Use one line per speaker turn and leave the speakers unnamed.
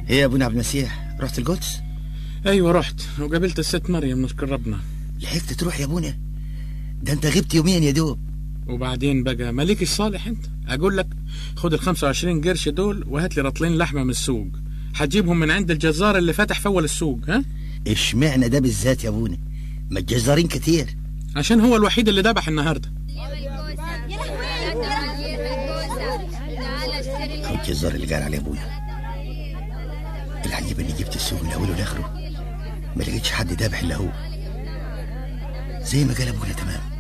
ايه يا ابونا عبد المسيح رحت القدس
ايوه رحت وقابلت الست مريم نشكر ربنا
لحقت تروح يا ابونا ده انت غبت يومين يا دوب
وبعدين بقى مالك الصالح انت اقول لك خد ال 25 قرش دول وهات لي رطلين لحمه من السوق هتجيبهم من عند الجزار اللي فتح في اول السوق ها
اشمعنى ده بالذات يا ابونا ما الجزارين كتير
عشان هو الوحيد اللي ذبح النهارده
هو الجزار اللي قال عليه ابونا العجيب اني جبت السوق من اوله لاخره ما لقيتش حد ذابح الا هو زي ما قال ابونا تمام